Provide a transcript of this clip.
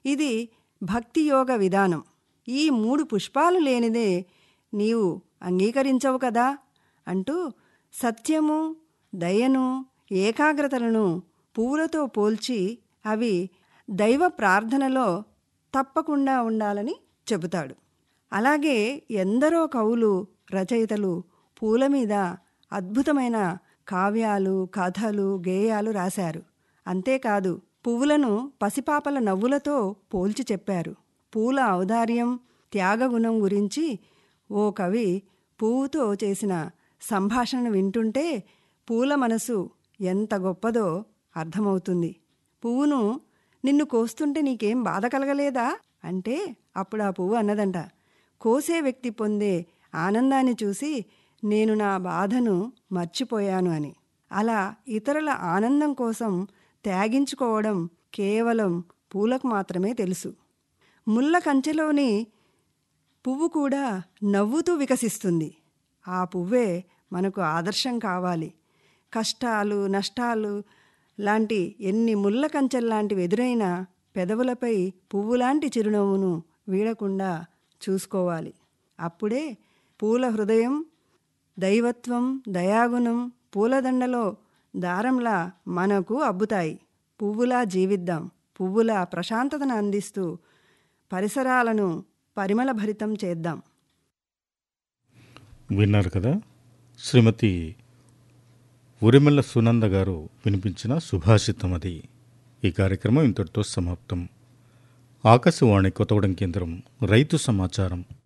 ఇది భక్తి యోగ విధానం ఈ మూడు పుష్పాలు లేనిదే నీవు అంగీకరించవు కదా అంటూ సత్యము దయను ఏకాగ్రతలను పువ్వులతో పోల్చి అవి దైవ ప్రార్థనలో తప్పకుండా ఉండాలని చెబుతాడు అలాగే ఎందరో కవులు రచయితలు పూల మీద అద్భుతమైన కావ్యాలు కథలు గేయాలు రాశారు అంతేకాదు పువ్వులను పసిపాపల నవ్వులతో పోల్చి చెప్పారు పూల ఔదార్యం త్యాగగుణం గురించి ఓ కవి పువ్వుతో చేసిన సంభాషణ వింటుంటే పూల మనసు ఎంత గొప్పదో అర్థమవుతుంది పువ్వును నిన్ను కోస్తుంటే నీకేం బాధ కలగలేదా అంటే అప్పుడు ఆ పువ్వు అన్నదంట కోసే వ్యక్తి పొందే ఆనందాన్ని చూసి నేను నా బాధను మర్చిపోయాను అని అలా ఇతరుల ఆనందం కోసం త్యాగించుకోవడం కేవలం పూలకు మాత్రమే తెలుసు ముళ్ళ కంచెలోని పువ్వు కూడా నవ్వుతూ వికసిస్తుంది ఆ పువ్వే మనకు ఆదర్శం కావాలి కష్టాలు నష్టాలు లాంటి ఎన్ని ముళ్ళ కంచెల్లాంటివి ఎదురైనా పెదవులపై పువ్వులాంటి చిరునవ్వును వీడకుండా చూసుకోవాలి అప్పుడే పూల హృదయం దైవత్వం దయాగుణం పూలదండలో దారంలా మనకు అబ్బుతాయి పువ్వులా జీవిద్దాం పువ్వులా ప్రశాంతతను అందిస్తూ పరిసరాలను పరిమళభరితం చేద్దాం విన్నారు కదా శ్రీమతి ఉరిమెల్ల సునంద గారు వినిపించిన సుభాషితం అది ఈ కార్యక్రమం ఇంతటితో సమాప్తం ఆకాశవాణి కొత్తగూడెం కేంద్రం రైతు సమాచారం